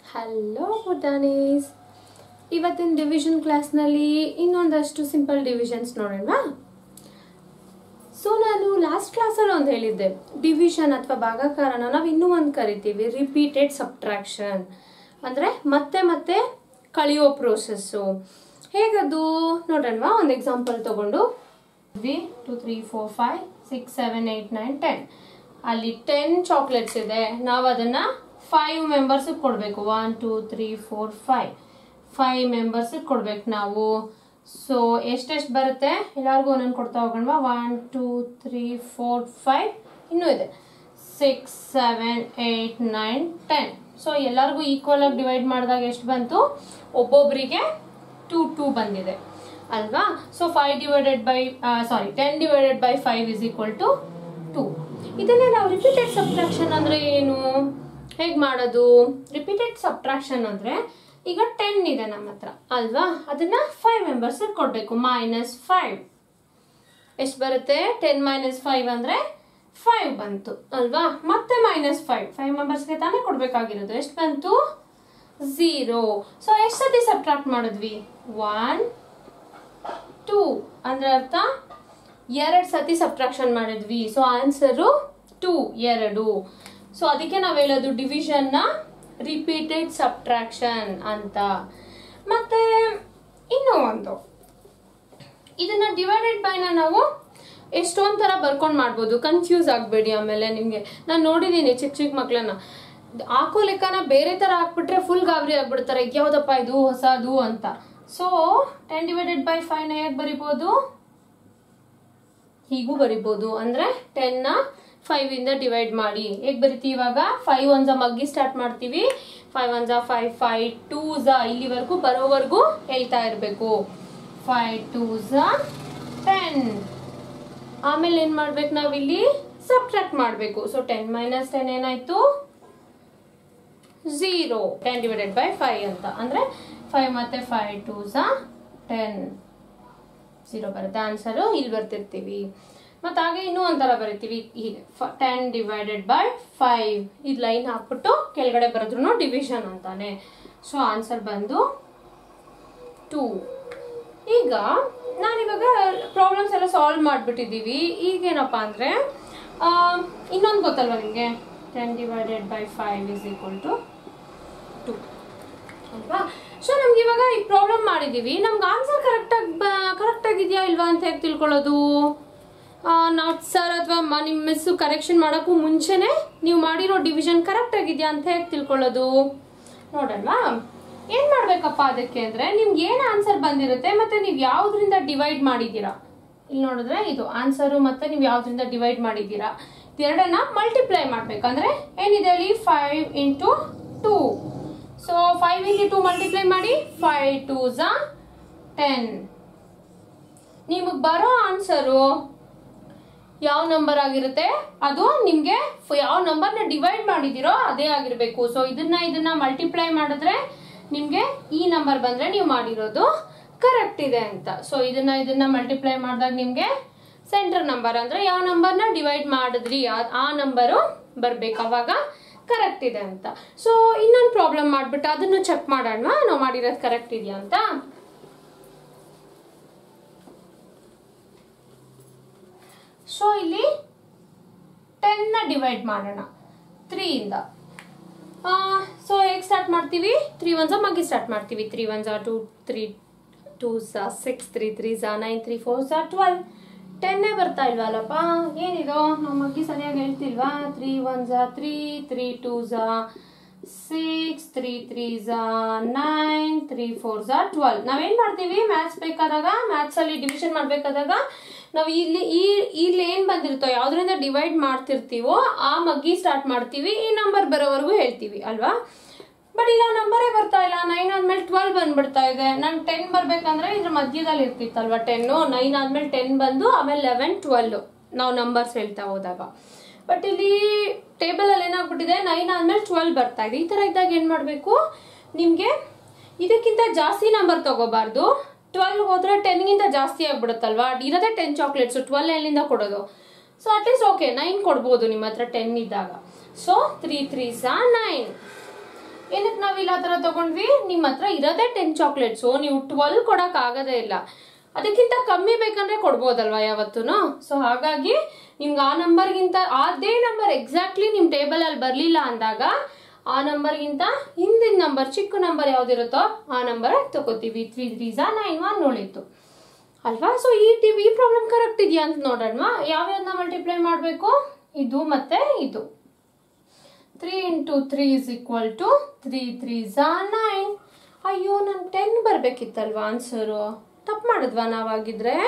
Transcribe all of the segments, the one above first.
hello ಪುಟಾನೀಸ್ ಇವತ್ತಿನ division ಕ್ಲಾಸ್ನಲ್ಲಿ ಇನ್ನೊಂದಷ್ಟು ಸಿಂಪಲ್ ಡಿವಿಷನ್ಸ್ ನೋಡೋಣ ಸೊ ನಾನು ಲಾಸ್ಟ್ ಕ್ಲಾಸಲ್ಲಿ ಒಂದು ಹೇಳಿದ್ದೆ ಡಿವಿಷನ್ ಅಥವಾ ಭಾಗಾಕಾರನ ನಾವು ಇನ್ನೂ ಒಂದು ಕರಿತೀವಿ ರಿಪೀಟೆಡ್ ಸಬ್ಟ್ರಾಕ್ಷನ್ ಅಂದರೆ ಮತ್ತೆ ಮತ್ತೆ ಕಳೆಯೋ ಪ್ರೋಸೆಸ್ಸು ಹೇಗದು ನೋಡೋಣವಾ ಒಂದು ಎಕ್ಸಾಂಪಲ್ ತಗೊಂಡು two three four five six seven eight nine ten ಅಲ್ಲಿ ಟೆನ್ ಚಾಕ್ಲೇಟ್ಸ್ ಇದೆ ನಾವು ಅದನ್ನು ಫೈವ್ ಮೆಂಬರ್ಸಿಗೆ ಕೊಡಬೇಕು one two three four five five ಮೆಂಬರ್ಸಿಗೆ ಕೊಡ್ಬೇಕು ನಾವು ಸೊ ಎಷ್ಟೆಷ್ಟು ಬರುತ್ತೆ ಎಲ್ಲರಿಗೂ ಒಂದೊಂದು ಕೊಡ್ತಾ ಹೋಗೋಣ one two three four five ಇನ್ನೂ ಇದೆ six seven eight nine ten so ಎಲ್ಲರಿಗೂ ಈಕ್ವಲ್ ಆಗಿ ಡಿವೈಡ್ ಮಾಡಿದಾಗ ಎಷ್ಟು ಬಂತು ಒಬ್ಬೊಬ್ಬರಿಗೆ ಟೂ ಟೂ ಬಂದಿದೆ ಅಲ್ವಾ so five divided by sorry ten divided by five is equal to two ಇದನ್ನೇ ನಾವು ರಿಪೀಟೆಡ್ ಸಬ್ಟ್ರಾಕ್ಷನ್ ಅಂದರೆ ಏನು ಹೇಗೆ ಮಾಡೋದು ರಿಪೀಟೆಡ್ ಸಬ್ಟ್ರಾಕ್ಷನ್ ಅಂದರೆ ಈಗ ಟೆನ್ ಇದೆ ನಮ್ಮ ಹತ್ರ ಅಲ್ವಾ ಅದನ್ನ ಫೈವ್ ಮೆಂಬರ್ಸ್ ಕೊಡಬೇಕು ಮೈನಸ್ ಫೈವ್ ಎಷ್ಟು ಬರುತ್ತೆ ಟೆನ್ ಮೈನಸ್ ಫೈವ್ ಅಂದರೆ ಫೈವ್ ಬಂತು ಅಲ್ವಾ ಮತ್ತೆ ಮೈನಸ್ ಫೈವ್ ಫೈವ್ ಮೆಂಬರ್ಸ್ಗೆ ತಾನೇ ಕೊಡಬೇಕಾಗಿರೋದು ಎಷ್ಟು ಬಂತು ಝೀರೋ ಸೊ ಎಷ್ಟು ಸತಿ ಸಬ್ಟ್ರಾಕ್ಟ್ ಮಾಡಿದ್ವಿ ಒನ್ ಟೂ ಅಂದ್ರೆ ಅರ್ಥ ಎರಡು ಸತಿ ಸಬ್ಟ್ರಾಕ್ಷನ್ ಮಾಡಿದ್ವಿ ಸೊ ಆನ್ಸರು ಟೂ ಎರಡು ಸೊ ಅದಕ್ಕೆ ನಾವು ಹೇಳೋದು ಡಿವಿಷನ್ನ ರಿಪೀಟೆಡ್ ಸಬ್ಟ್ರಾಕ್ಷನ್ ಅಂತ ಮತ್ತೆ ಇನ್ನೂ ಒಂದು ಇದನ್ನ ಡಿವೈಡೆಡ್ ಬೈನ ನಾವು ಎಷ್ಟೊಂದು ಥರ ಬರ್ಕೊಂಡು ಮಾಡ್ಬೋದು ಕನ್ಫ್ಯೂಸ್ ಆಗಬೇಡಿ ಆಮೇಲೆ ನಿಮಗೆ ನಾನು ನೋಡಿದ್ದೀನಿ ಚಿಕ್ಕ ಚಿಕ್ಕ ಮಕ್ಕಳನ್ನ ಹಾಕೋ ಲೆಕ್ಕನ ಬೇರೆ ಥರ ಹಾಕ್ಬಿಟ್ರೆ ಫುಲ್ ಗಾಬರಿ ಆಗ್ಬಿಡ್ತಾರೆ ಯಾವುದಪ್ಪ ಇದು ಹೊಸದು ಅಂತ ಸೊ ಟೆನ್ ಡಿವೈಡೆಡ್ ಬೈ ಫೈವ್ನ ಹೇಗೆ ಬರಿಬೋದು ಹೀಗೂ ಬರಿಬೋದು ಅಂದರೆ ಟೆನ್ನ ಫೈವ್ ಇಂದ ಡಿವೈಡ್ ಮಾಡಿ ಹೇಗೆ ಬರಿತೀವಿ ಇವಾಗ ಫೈವ್ ಒನ್ಸ ಮಗ್ಗಿ ಸ್ಟಾರ್ಟ್ ಮಾಡ್ತೀವಿ five ones five five two ಝ ಇಲ್ಲಿವರೆಗೂ ಬರೋವರೆಗೂ ಹೇಳ್ತಾ ಇರಬೇಕು ಫೈವ್ ಟೂ ಝ ಟೆನ್ ಆಮೇಲೆ ಏನು ಮಾಡ್ಬೇಕು ನಾವಿಲ್ಲಿ ಸಬ್ಟ್ರಾಕ್ಟ್ ಮಾಡಬೇಕು ಸೊ ಟೆನ್ ಮೈನಸ್ ಟೆನ್ ಏನಾಯ್ತು zero ten divided by five ಅಂತ ಅಂದರೆ ಫೈವ್ ಮತ್ತು ಫೈವ್ ಟೂ ಝ ಟೆನ್ ಝೀರೋ ಬರುತ್ತೆ ಆನ್ಸರು ಇಲ್ಲಿ ಬರ್ತಿರ್ತೀವಿ ಮತ್ತು ಹಾಗೆ ಇನ್ನೂ ಒಂಥರ ಬರಿತೀವಿ ಹೀಗೆ ಟೆನ್ ಡಿವೈಡೆಡ್ ಬೈ ಫೈವ್ ಇದು ಲೈನ್ ಹಾಕ್ಬಿಟ್ಟು ಕೆಳಗಡೆ ಬರೆದ್ರು ಡಿವಿಷನ್ ಅಂತಾನೆ ಸೊ ಆನ್ಸರ್ ಬಂದು ಟೂ ಈಗ ನಾನಿವಾಗ ಪ್ರಾಬ್ಲಮ್ಸ್ ಎಲ್ಲ ಸಾಲ್ವ್ ಮಾಡಿಬಿಟ್ಟಿದ್ದೀವಿ ಈಗೇನಪ್ಪ ಅಂದರೆ ಇನ್ನೊಂದು ಗೊತ್ತಲ್ವ ನಿಮಗೆ ten divided by five is equal to two ಅಲ್ವಾ ಸೊ ನಮ್ಗೆ ಇವಾಗ ಈ ಪ್ರಾಬ್ಲಮ್ ಮಾಡಿದ್ದೀವಿ ನಮ್ಗೆ ಆನ್ಸರ್ ಕರೆಕ್ಟಾಗಿ ಕರೆಕ್ಟ್ ಆಗಿದೆಯಾ ಇಲ್ವಾ ಅಂತ ಹೇಗೆ ತಿಳ್ಕೊಳ್ಳೋದು ನಾವು ಸರ್ ಅಥವಾ ನಿಮ್ಮ ಮಿಸ್ಸು ಕರೆಕ್ಷನ್ ಮಾಡೋಕ್ಕೂ ಮುಂಚೆನೆ ನೀವು ಮಾಡಿರೋ ಡಿವಿಷನ್ ಕರೆಕ್ಟ್ ಆಗಿದೆಯಾ ಅಂತ ಹೇಗೆ ತಿಳ್ಕೊಳ್ಳೋದು ನೋಡಲ್ವಾ ಏನು ಮಾಡಬೇಕಪ್ಪ ಅದಕ್ಕೆ ಅಂದರೆ ನಿಮ್ಗೆ ಏನು ಆನ್ಸರ್ ಬಂದಿರುತ್ತೆ ಮತ್ತು ನೀವು ಯಾವುದರಿಂದ ಡಿವೈಡ್ ಮಾಡಿದ್ದೀರಾ ಇಲ್ಲಿ ನೋಡಿದ್ರೆ ಇದು ಆನ್ಸರು ಮತ್ತು ನೀವು ಯಾವುದರಿಂದ ಡಿವೈಡ್ ಮಾಡಿದ್ದೀರಾ ಎರಡನ್ನ ಮಲ್ಟಿಪ್ಲೈ ಮಾಡಬೇಕಂದ್ರೆ ಏನಿದೆ ಅಲ್ಲಿ five into two so five into two multiply ಮಾಡಿ ಫೈವ್ ಟೂ ಝ ಟೆನ್ ನಿಮಗೆ ಬರೋ ಆನ್ಸರು ಯಾವ ನಂಬರ್ ಆಗಿರುತ್ತೆ ಅದು ನಿಮಗೆ ಯಾವ ನಂಬರ್ನ ಡಿವೈಡ್ ಮಾಡಿದಿರೋ ಅದೇ ಆಗಿರಬೇಕು ಸೊ ಇದನ್ನ ಇದನ್ನ ಮಲ್ಟಿಪ್ಲೈ ಮಾಡಿದ್ರೆ ನಿಮಗೆ ಈ ನಂಬರ್ ಬಂದರೆ ನೀವು ಮಾಡಿರೋದು ಕರೆಕ್ಟ್ ಇದೆ ಅಂತ ಸೊ ಇದನ್ನ ಇದನ್ನ ಮಲ್ಟಿಪ್ಲೈ ಮಾಡಿದಾಗ ನಿಮಗೆ ಸೆಂಟರ್ ನಂಬರ್ ಅಂದರೆ ಯಾವ ನಂಬರ್ನ ಡಿವೈಡ್ ಮಾಡಿದ್ರಿ ಆ ನಂಬರು ಬರಬೇಕು ಅವಾಗ ಕರೆಕ್ಟ್ ಇದೆ ಅಂತ ಸೊ ಇನ್ನೊಂದು ಪ್ರಾಬ್ಲಮ್ ಮಾಡಿಬಿಟ್ಟು ಅದನ್ನು ಚೆಕ್ ಮಾಡೋಣ ನಾವು ಮಾಡಿರೋದು ಕರೆಕ್ಟ್ ಇದೆಯಾ ಅಂತ ಸೊ ಇಲ್ಲಿ ಟೆನ್ನ ಡಿವೈಡ್ ಮಾಡೋಣ ತ್ರೀಯಿಂದ ಸೊ ಹೇಗೆ ಸ್ಟಾರ್ಟ್ ಮಾಡ್ತೀವಿ ತ್ರೀ ಒನ್ ಝಾ ಮಗ್ಗಿ ಸ್ಟಾರ್ಟ್ ಮಾಡ್ತೀವಿ ತ್ರೀ ಒನ್ ಝಾ ಟೂ ತ್ರೀ ಟೂ ಝಾ ಸಿಕ್ಸ್ ತ್ರೀ ತ್ರೀ ಝಾ ನೈನ್ ತ್ರೀ ಫೋರ್ ಝಾ ಟ್ವೆಲ್ ಟೆನ್ನೇ ಬರ್ತಾ ಇಲ್ವಲ್ಲಪ್ಪ ಏನಿದು ನಾವು ಮಗ್ಗಿ ಸರಿಯಾಗಿ ಹೇಳ್ತಿಲ್ವಾ ತ್ರೀ ಒನ್ ಝಾ ತ್ರೀ ತ್ರೀ ಟೂ ಝಾ ಸಿಕ್ಸ್ ತ್ರೀ ತ್ರೀ ಝಾ ನೈನ್ ತ್ರೀ ಫೋರ್ ಝಾ ಟ್ವೆಲ್ ನಾವೇನು ಮಾಡ್ತೀವಿ ಮ್ಯಾಥ್ಸ್ ಬೇಕಾದಾಗ ಮ್ಯಾಥ್ಸಲ್ಲಿ ಡಿವಿಷನ್ ಮಾಡಬೇಕಾದಾಗ ನಾವು ಇಲ್ಲಿ ಈ ಇಲ್ಲಿ ಏನು ಬಂದಿರುತ್ತೋ ಯಾವುದರಿಂದ ಡಿವೈಡ್ ಮಾಡ್ತಿರ್ತೀವೋ ಆ ಮಗ್ಗಿ ಸ್ಟಾರ್ಟ್ ಮಾಡ್ತೀವಿ ಈ ನಂಬರ್ ಬರೋವರೆಗೂ ಹೇಳ್ತೀವಿ ಅಲ್ವಾ ಬಟ್ ಇಲ್ಲ ನಂಬರೇ ಬರ್ತಾ ಇಲ್ಲ ನೈನ್ ಆದ್ಮೇಲೆ ಟ್ವೆಲ್ ಬಂದ್ಬಿಡ್ತಾ ಇದೆ ನಂಗೆ ಟೆನ್ ಬರ್ಬೇಕಂದ್ರೆ ಇದ್ರ ಮಧ್ಯದಲ್ಲಿ ಇರ್ತಿತ್ತಲ್ವಾ ಟೆನ್ನು ನೈನ್ ಆದ್ಮೇಲೆ ಟೆನ್ ಬಂದು ಆಮೇಲೆ ಲೆವೆನ್ ಟ್ವೆಲ್ಲು ನಾವು ನಂಬರ್ಸ್ ಹೇಳ್ತಾ ಹೋದಾಗ ಬಟ್ ಇಲ್ಲಿ ಟೇಬಲಲ್ಲಿ ಏನಾಗ್ಬಿಟ್ಟಿದೆ ನೈನ್ ಆದ್ಮೇಲೆ ಟ್ವೆಲ್ ಬರ್ತಾ ಇದೆ ಈ ಥರ ಇದ್ದಾಗ ಏನು ಮಾಡಬೇಕು ನಿಮಗೆ ಇದಕ್ಕಿಂತ ಜಾಸ್ತಿ ನಂಬರ್ ತಗೋಬಾರ್ದು ಟ್ವೆಲ್ ಹೋದ್ರೆ ಟೆನ್ಗಿಂತ ಜಾಸ್ತಿ ಆಗ್ಬಿಡುತ್ತಲ್ವಾ ಇರೋದೇ ಟೆನ್ ಚಾಕ್ಲೇಟ್ಸು ಟ್ವೆಲ್ ಎಲ್ಲಿಂದ ಕೊಡೋದು ಸೊ ಅಟ್ಲೀಸ್ಟ್ ಓಕೆ ನೈನ್ ಕೊಡ್ಬೋದು ನಿಮ್ಮ ಹತ್ರ ಟೆನ್ ಇದ್ದಾಗ ಸೊ ತ್ರೀ ತ್ರೀ ಸಾ ನೈನ್ ಏನಕ್ಕೆ ನಾವು ಇಲ್ಲ ಥರ ತಗೊಂಡ್ವಿ ನಿಮ್ಮ ಹತ್ರ ಇರೋದೇ ಟೆನ್ ಚಾಕ್ಲೇಟ್ಸು ನೀವು ಟ್ವೆಲ್ ಕೊಡಕ್ ಆಗೋದೇ ಇಲ್ಲ ಅದಕ್ಕಿಂತ ಕಮ್ಮಿ ಬೇಕಂದ್ರೆ ಕೊಡ್ಬೋದಲ್ವಾ ಯಾವತ್ತೂ ಸೊ ಹಾಗಾಗಿ ನಿಮ್ಗೆ ಆ ನಂಬರ್ಗಿಂತ ಅದೇ ನಂಬರ್ ಎಕ್ಸಾಕ್ಟ್ಲಿ ನಿಮ್ಮ ಟೇಬಲಲ್ಲಿ ಬರಲಿಲ್ಲ ಅಂದಾಗ ಆ ನಂಬರ್ಗಿಂತ ಹಿಂದಿನ ನಂಬರ್ ಚಿಕ್ಕ ನಂಬರ್ ಯಾವ್ದಿರುತ್ತೋ ಆ ನಂಬರ್ ತಗೋತೀವಿ ತ್ರೀ ತ್ರೀಸಾ ನೈನ್ ಒನ್ ನೋಡಿತ್ತು ಅಲ್ವಾ ಸೊ ಈ ಟಿ ಈ ಪ್ರಾಬ್ಲಮ್ ಕರೆಕ್ಟ್ ಇದೆಯಾ ಅಂತ ನೋಡೋಣ ಯಾವ್ಯಾವ್ದನ್ನ ಮಲ್ಟಿಪ್ಲೈ ಮಾಡಬೇಕು ಇದು ಮತ್ತೆ ಇದು three into three is equal to three three ಝಾ ನೈನ್ ಅಯ್ಯೋ ನಂಗೆ ಟೆನ್ ಬರಬೇಕಿತ್ತಲ್ವಾ ಆನ್ಸರು ತಪ್ಪು ಮಾಡಿದ್ವಾ ನಾವಾಗಿದ್ರೆ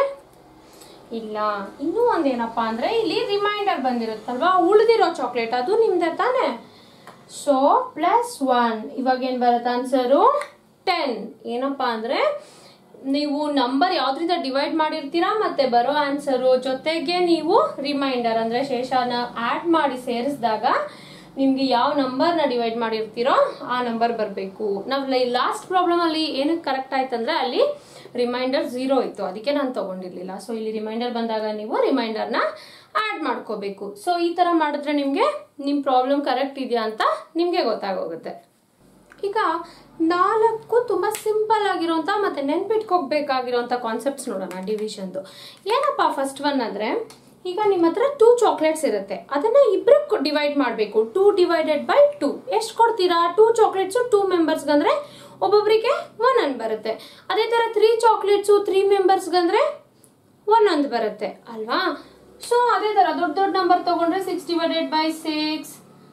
ಇಲ್ಲ ಇನ್ನೂ ಒಂದೇನಪ್ಪ ಅಂದರೆ ಇಲ್ಲಿ ರಿಮೈಂಡರ್ ಬಂದಿರುತ್ತಲ್ವಾ ಉಳಿದಿರೋ ಚಾಕ್ಲೇಟ್ ಅದು ನಿಮ್ದೆ ತಾನೇ ಸೊ ಪ್ಲಸ್ ಒನ್ ಇವಾಗ ಏನು ಬರುತ್ತೆ ಆನ್ಸರು ಟೆನ್ ಏನಪ್ಪ ಅಂದರೆ ನೀವು ನಂಬರ್ ಯಾವ್ದ್ರಿಂದ ಡಿವೈಡ್ ಮಾಡಿರ್ತೀರಾ ಮತ್ತೆ ಬರೋ ಆನ್ಸರು ಜೊತೆಗೆ ನೀವು ರಿಮೈಂಡರ್ ಅಂದರೆ ಶೇಷನ ಆ್ಯಡ್ ಮಾಡಿ ಸೇರಿಸಿದಾಗ ನಿಮಗೆ ಯಾವ ನಂಬರ್ನ ಡಿವೈಡ್ ಮಾಡಿರ್ತೀರೋ ಆ ನಂಬರ್ ಬರಬೇಕು ನಾವು ಲಾಸ್ಟ್ ಪ್ರಾಬ್ಲಮಲ್ಲಿ ಏನಕ್ಕೆ ಕರೆಕ್ಟ್ ಆಯ್ತಂದ್ರೆ ಅಲ್ಲಿ ರಿಮೈಂಡರ್ ಝೀರೋ ಇತ್ತು ಅದಕ್ಕೆ ನಾನು ತೊಗೊಂಡಿರ್ಲಿಲ್ಲ ಸೊ ಇಲ್ಲಿ ರಿಮೈಂಡರ್ ಬಂದಾಗ ನೀವು ರಿಮೈಂಡರ್ನ ಆ್ಯಡ್ ಮಾಡ್ಕೋಬೇಕು ಸೊ ಈ ಥರ ಮಾಡಿದ್ರೆ ನಿಮಗೆ ನಿಮ್ಮ ಪ್ರಾಬ್ಲಮ್ ಕರೆಕ್ಟ್ ಇದೆಯಾ ಅಂತ ನಿಮಗೆ ಗೊತ್ತಾಗೋಗುತ್ತೆ ಈಗ ನಾಲ್ಕು ತುಂಬ ಸಿಂಪಲ್ ಆಗಿರೋಂಥ ಮತ್ತು ನೆನ್ಪಿಟ್ಕೋಬೇಕಾಗಿರೋಂಥ ಕಾನ್ಸೆಪ್ಟ್ಸ್ ನೋಡೋಣ ಡಿವಿಷನ್ದು ಏನಪ್ಪ ಫಸ್ಟ್ ಒನ್ ಅಂದರೆ ಈಗ ನಿಮ್ಮ ಹತ್ರ ಟೂ ಚಾಕ್ಲೇಟ್ಸ್ ಇರುತ್ತೆ ಅದನ್ನು ಇಬ್ಬರು ಡಿವೈಡ್ ಮಾಡಬೇಕು ಟೂ ಡಿವೈಡೆಡ್ ಬೈ ಟೂ ಎಷ್ಟು ಕೊಡ್ತೀರಾ ಟೂ ಚಾಕ್ಲೇಟ್ಸು ಟೂ ಮೆಂಬರ್ಸ್ಗಂದ್ರೆ ಒಬ್ಬೊಬ್ಬರಿಗೆ ಒಂದೊಂದು ಬರುತ್ತೆ ಅದೇ ಥರ ತ್ರೀ ಚಾಕ್ಲೇಟ್ಸು ತ್ರೀ ಮೆಂಬರ್ಸ್ಗಂದ್ರೆ ಒಂದೊಂದು ಬರುತ್ತೆ ಅಲ್ವಾ ಸೊ ಅದೇ ಥರ ದೊಡ್ಡ ದೊಡ್ಡ ನಂಬರ್ ತೊಗೊಂಡ್ರೆ six divided by six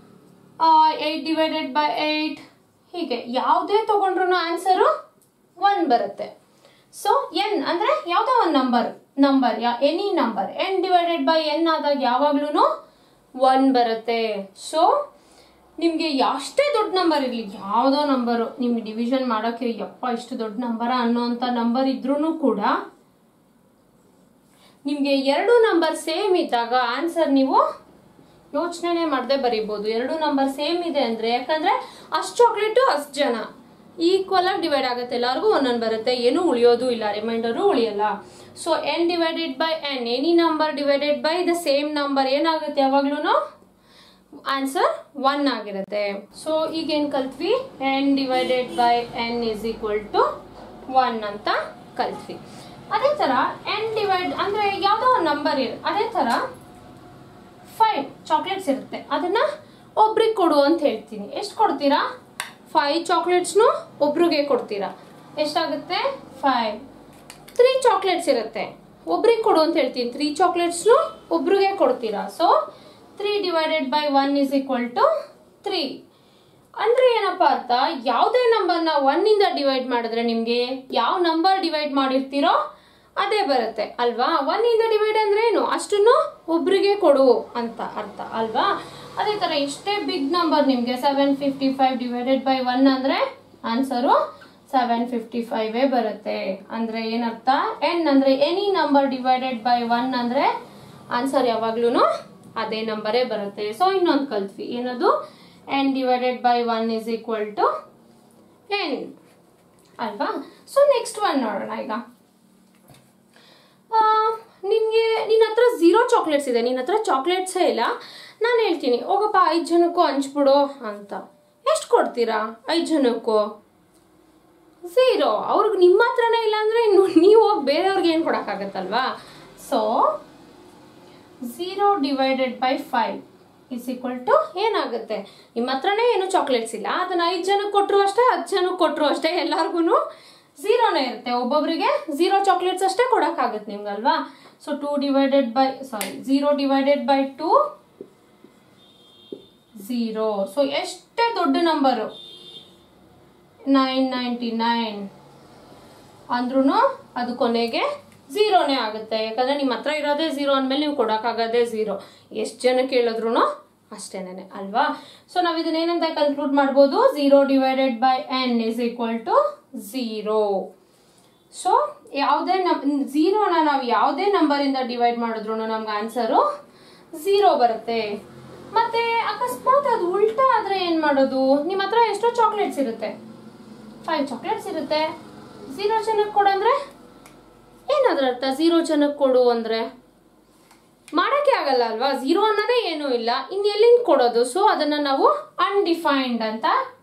eight divided by eight ಹೀಗೆ ಯಾವುದೇ ತೊಗೊಂಡ್ರು ಆನ್ಸರು ಒನ್ ಬರುತ್ತೆ ಸೊ ಎನ್ ಅಂದರೆ ಯಾವುದೋ ಒಂದು ನಂಬರ್ ನಂಬರ್ ಯಾ any number N divided by N ಆದಾಗ ಯಾವಾಗ್ಲೂ ಒನ್ ಬರುತ್ತೆ ಸೊ ನಿಮಗೆ ಅಷ್ಟೇ ದೊಡ್ಡ ನಂಬರ್ ಇರಲಿ ಯಾವುದೋ ನಂಬರು ನಿಮ್ಗೆ ಡಿವಿಷನ್ ಮಾಡೋಕ್ಕೆ ಯಪ್ಪ ಇಷ್ಟು ದೊಡ್ಡ ನಂಬರ ಅನ್ನೋಂಥ ನಂಬರ್ ಇದ್ರೂ ಕೂಡ ನಿಮಗೆ ಎರಡು ನಂಬರ್ ಸೇಮ್ ಇದ್ದಾಗ ಆನ್ಸರ್ ನೀವು ಯೋಚನೆ ಮಾಡದೆ ಬರೀಬೋದು ಎರಡು ನಂಬರ್ ಸೇಮ್ ಇದೆ ಅಂದರೆ ಯಾಕಂದರೆ ಅಷ್ಟು ಚಾಕ್ಲೇಟು ಅಷ್ಟು ಜನ ಈಕ್ವಲ್ ಆಗಿ ಡಿವೈಡ್ ಆಗುತ್ತೆ ಎಲ್ಲರಿಗೂ ಒಂದೊಂದು ಬರುತ್ತೆ ಏನೂ ಉಳಿಯೋದು ಇಲ್ಲ ರಿಮೈಂಡರು ಉಳಿಯಲ್ಲ so N divided by N any number divided by the same number ಏನಾಗುತ್ತೆ ಯಾವಾಗ್ಲೂ ಆನ್ಸರ್ ಒನ್ ಆಗಿರುತ್ತೆ ಸೊ ಈಗ ಏನು ಕಲ್ತ್ವಿ N divided by N is equal to one ಅಂತ ಕಲ್ತ್ವಿ ಅದೇ ಥರ ಎನ್ ಡಿವೈಡ್ ಅಂದರೆ ಯಾವುದೋ ಒಂದು ನಂಬರ್ ಇರ ಅದೇ ಥರ ಫೈವ್ ಚಾಕ್ಲೇಟ್ಸ್ ಇರುತ್ತೆ ಅದನ್ನ ಒಬ್ರಿಗೆ ಕೊಡು ಅಂತ ಹೇಳ್ತೀನಿ ಎಷ್ಟು ಕೊಡ್ತೀರಾ ಫೈವ್ ಚಾಕ್ಲೇಟ್ಸ್ನು ಒಬ್ರಿಗೆ ಕೊಡ್ತೀರಾ ಎಷ್ಟಾಗುತ್ತೆ ಫೈವ್ ತ್ರೀ ಚಾಕ್ಲೇಟ್ಸ್ ಇರುತ್ತೆ ಒಬ್ರಿಗೆ ಕೊಡು ಅಂತ ಹೇಳ್ತೀನಿ ತ್ರೀ ಚಾಕ್ಲೇಟ್ಸ್ನು ಒಬ್ರಿಗೆ ಕೊಡ್ತೀರಾ so three divided by one is equal to three ಅಂದ್ರೆ ಏನಪ್ಪ ಅರ್ಥ ಯಾವುದೇ ನಂಬರ್ನ ಒನ್ನಿಂದ ಡಿವೈಡ್ ಮಾಡಿದ್ರೆ ನಿಮಗೆ ಯಾವ ನಂಬರ್ ಡಿವೈಡ್ ಮಾಡಿರ್ತೀರೋ ಅದೇ ಬರುತ್ತೆ ಅಲ್ವಾ ಒನ್ನಿಂದ ಡಿವೈಡ್ ಅಂದ್ರೆ ಏನು ಅಷ್ಟನ್ನು ಒಬ್ರಿಗೆ ಕೊಡು ಅಂತ ಅರ್ಥ ಅಲ್ವಾ ಅದೇ ಥರ ಎಷ್ಟೇ ಬಿಗ್ ನಂಬರ್ ನಿಮಗೆ seven fifty five divided by one ಅಂದರೆ ಆನ್ಸರು ಸೆವೆನ್ ಫಿಫ್ಟಿ ಫೈವೇ ಬರುತ್ತೆ ಅಂದರೆ ಏನರ್ಥ ಎನ್ ಅಂದರೆ any number divided by one ಅಂದರೆ ಆನ್ಸರ್ ಯಾವಾಗ್ಲೂ ಅದೇ ನಂಬರೇ ಬರುತ್ತೆ ಸೊ ಇನ್ನೊಂದು ಕಲ್ತ್ವಿ ಏನದು N divided by one is equal to N ಅಲ್ವಾ ಸೊ ನೆಕ್ಸ್ಟ್ ಒನ್ ನೋಡೋಣ ಈಗ ನಿನಗೆ ನಿನ್ನ ಹತ್ರ ಝೀರೋ ಚಾಕ್ಲೇಟ್ಸ್ ಇದೆ ನಿನ್ನ ಹತ್ರ ಚಾಕ್ಲೇಟ್ಸೇ ಇಲ್ಲ ನಾನು ಹೇಳ್ತೀನಿ ಹೋಗಪ್ಪ ಐದು ಜನಕ್ಕೂ ಹಂಚ್ಬಿಡು ಅಂತ ಎಷ್ಟು ಕೊಡ್ತೀರಾ ಐದು ಜನಕ್ಕೂ ಝೀರೋ ಅವ್ರಿಗೆ ನಿಮ್ಮ ಹತ್ರನೇ ಇಲ್ಲ ಅಂದರೆ ಇನ್ನು ನೀವು ಹೋಗಿ ಬೇರೆಯವ್ರಿಗೆ ಏನು ಕೊಡೋಕ್ಕಾಗತ್ತಲ್ವಾ so zero divided by five is equal to ಏನಾಗುತ್ತೆ ನಿಮ್ಮ ಹತ್ರನೇ ಏನು ಚಾಕ್ಲೇಟ್ಸ್ ಇಲ್ಲ ಅದನ್ನ ಐದು ಜನಕ್ಕೆ ಕೊಟ್ಟರು ಅಷ್ಟೇ ಹತ್ತು ಜನಕ್ಕೆ ಕೊಟ್ಟರು ಅಷ್ಟೇ ಎಲ್ಲರಿಗೂ ಝೀರೋನೇ ಇರುತ್ತೆ ಒಬ್ಬೊಬ್ಬರಿಗೆ ಝೀರೋ ಚಾಕ್ಲೇಟ್ಸ್ ಅಷ್ಟೇ ಕೊಡೋಕ್ಕಾಗುತ್ತೆ ನಿಮ್ಗಲ್ವಾ so two divided by sorry zero divided by two zero so ಎಷ್ಟೇ ದೊಡ್ಡ ನಂಬರು ನೈನ್ ನೈಂಟಿ ನೈನ್ ಅಂದ್ರೂ ಅದು ಕೊನೆಗೆ ಝೀರೋನೇ ಆಗುತ್ತೆ ಯಾಕಂದರೆ ನಿಮ್ಮ ಹತ್ರ ಇರೋದೇ ಝೀರೋ ಅಂದಮೇಲೆ ನೀವು ಕೊಡೋಕ್ಕಾಗೋದೇ ಝೀರೋ ಎಷ್ಟು ಜನ ಕೇಳಿದ್ರು ಅಷ್ಟೇನೆ ಅಲ್ವಾ ಸೊ ನಾವು ಇದನ್ನ ಏನಂತ ಕನ್ಕ್ಲೂಡ್ ಮಾಡ್ಬೋದು zero divided by N is equal to zero so ಯಾವುದೇ ನಮ್ ಝೀರೋನ ನಾವು ಯಾವುದೇ ನಂಬರಿಂದ ಡಿವೈಡ್ ಮಾಡಿದ್ರು ನಮ್ಗೆ ಆನ್ಸರು ಝೀರೋ ಬರುತ್ತೆ ಮತ್ತೆ ಅಕಸ್ಮಾತ್ ಅದು ಉಲ್ಟಾ ಆದರೆ ಏನು ಮಾಡೋದು ನಿಮ್ಮ ಹತ್ರ ಎಷ್ಟೋ ಚಾಕ್ಲೇಟ್ಸ್ ಇರುತ್ತೆ ಫೈವ್ ಚಾಕ್ಲೇಟ್ಸ್ ಇರುತ್ತೆ ಝೀರೋ ಜನಕ್ಕೆ ಕೊಡಂದ್ರೆ ಏನಾದ್ರ ಅರ್ಥ ಝೀರೋ ಜನಕ್ಕೆ ಕೊಡು ಅಂದರೆ ಮಾಡೋಕ್ಕೆ ಆಗಲ್ಲ ಅಲ್ವಾ ಝೀರೋ ಅನ್ನೋದೇ ಏನೂ ಇಲ್ಲ ಇನ್ನು ಎಲ್ಲಿಂದ ಕೊಡೋದು ಸೊ ಅದನ್ನು ನಾವು ಅನ್ಡಿಫೈನ್ಡ್ ಅಂತ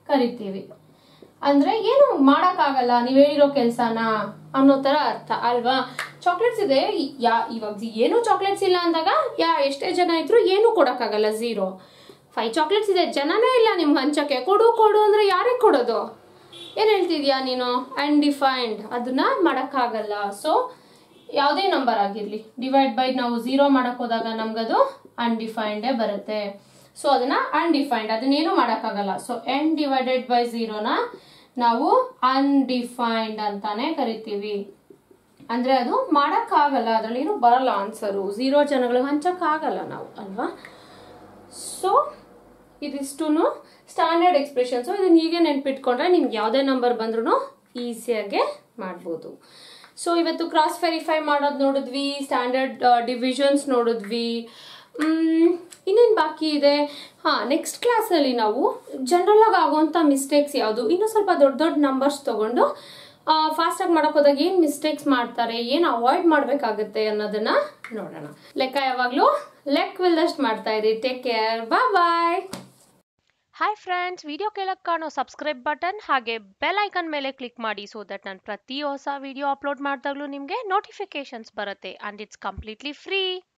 ಕರಿತೀವಿ ಅಂದ್ರೆ ಏನು ಮಾಡೋಕ್ಕಾಗಲ್ಲ ನೀವು ಹೇಳಿರೋ ಕೆಲಸನ ಅನ್ನೋ ಥರ ಅರ್ಥ ಅಲ್ವಾ ಚಾಕ್ಲೇಟ್ಸ್ ಇದೆ ಯಾ ಇವಾಗ ಏನು ಚಾಕ್ಲೇಟ್ಸ್ ಇಲ್ಲ ಅಂದಾಗ ಯಾ ಎಷ್ಟೇ ಜನ ಇದ್ರು ಏನು ಕೊಡೋಕ್ಕಾಗಲ್ಲ ಝೀರೋ ಫೈವ್ ಚಾಕ್ಲೇಟ್ಸ್ ಇದೆ ಜನನೇ ಇಲ್ಲ ನಿಮ್ಗೆ ಹಂಚಕ್ಕೆ ಕೊಡು ಕೊಡು ಅಂದರೆ ಯಾರಿಗೆ ಕೊಡೋದು ಏನು ಹೇಳ್ತಿದ್ಯಾ ನೀನು ಅನ್ಡಿಫೈನ್ಡ್ ಅದನ್ನ ಮಾಡೋಕ್ಕಾಗಲ್ಲ ಸೊ ಯಾವುದೇ ನಂಬರ್ ಆಗಿರಲಿ ಡಿವೈಡ್ ಬೈ ನಾವು ಝೀರೋ ಮಾಡಕ್ ಹೋದಾಗ ನಮ್ಗದು ಅನ್ಡಿಫೈನ್ಡೇ ಬರುತ್ತೆ ಸೊ ಅದನ್ನ ಅನ್ಡಿಫೈನ್ಡ್ ಅದನ್ನೇನು ಮಾಡೋಕ್ಕಾಗಲ್ಲ ಸೊ ಎನ್ ಡಿವೈಡೆಡ್ ಬೈ ಝೀರೋನ ನಾವು ಅನ್ಡಿಫೈನ್ಡ್ ಅಂತಾನೆ ಕರಿತೀವಿ ಅಂದ್ರೆ ಅದು ಮಾಡೋಕ್ಕಾಗಲ್ಲ ಅದರಲ್ಲಿ ಏನು ಬರಲ್ಲ ಆನ್ಸರು ಝೀರೋ ಜನಗಳಿಗೆ ಹಂಚಕ್ಕಾಗಲ್ಲ ನಾವು ಅಲ್ವಾ ಸೊ ಇದಿಷ್ಟು ಸ್ಟ್ಯಾಂಡರ್ಡ್ ಎಕ್ಸ್ಪ್ರೆಷನ್ಸು ಇದನ್ನ ಹೀಗೆ ನೆನ್ಪಿಟ್ಕೊಂಡ್ರೆ ನಿಮ್ಗೆ ಯಾವುದೇ ನಂಬರ್ ಬಂದ್ರೂ ಈಸಿಯಾಗೆ ಮಾಡ್ಬೋದು ಸೊ ಇವತ್ತು ಕ್ರಾಸ್ ವೆರಿಫೈ ಮಾಡೋದು ನೋಡಿದ್ವಿ ಸ್ಟ್ಯಾಂಡರ್ಡ್ ಡಿವಿಷನ್ಸ್ ನೋಡಿದ್ವಿ ಇನ್ನೇನು ಬಾಕಿ ಇದೆ ಹಾಂ ನೆಕ್ಸ್ಟ್ ಕ್ಲಾಸಲ್ಲಿ ನಾವು ಜನರಲಾಗಿ ಆಗುವಂಥ ಮಿಸ್ಟೇಕ್ಸ್ ಯಾವುದು ಇನ್ನೂ ಸ್ವಲ್ಪ ದೊಡ್ಡ ದೊಡ್ಡ ನಂಬರ್ಸ್ ತೊಗೊಂಡು ಫಾಸ್ಟಾಗಿ ಮಾಡೋಕೆ ಹೋದಾಗ ಏನು ಮಿಸ್ಟೇಕ್ಸ್ ಮಾಡ್ತಾರೆ ಏನು ಅವಾಯ್ಡ್ ಮಾಡಬೇಕಾಗುತ್ತೆ ಅನ್ನೋದನ್ನ ನೋಡೋಣ ಲೆಕ್ಕ ಯಾವಾಗಲೂ ಲೆಕ್ ವಿಲ್ದಷ್ಟು ಮಾಡ್ತಾ ಇರಿ ಟೇಕ್ ಕೇರ್ ಬಾ ಬಾಯ್ ಹಾಯ್ ಫ್ರೆಂಡ್ಸ್ ವಿಡಿಯೋ ಕೆಳಗೆ ಕಾಣೋ ಸಬ್ಸ್ಕ್ರೈಬ್ ಬಟನ್ ಹಾಗೆ ಬೆಲ್ ಐಕನ್ ಮೇಲೆ ಕ್ಲಿಕ್ ಮಾಡಿ ಸೊ ದಟ್ ನಾನು ಪ್ರತಿ ಹೊಸ ವಿಡಿಯೋ ಅಪ್ಲೋಡ್ ಮಾಡಿದಾಗಲೂ ನಿಮಗೆ ನೋಟಿಫಿಕೇಶನ್ಸ್ ಬರುತ್ತೆ ಆ್ಯಂಡ್ ಇಟ್ಸ್ ಕಂಪ್ಲೀಟ್ಲಿ ಫ್ರೀ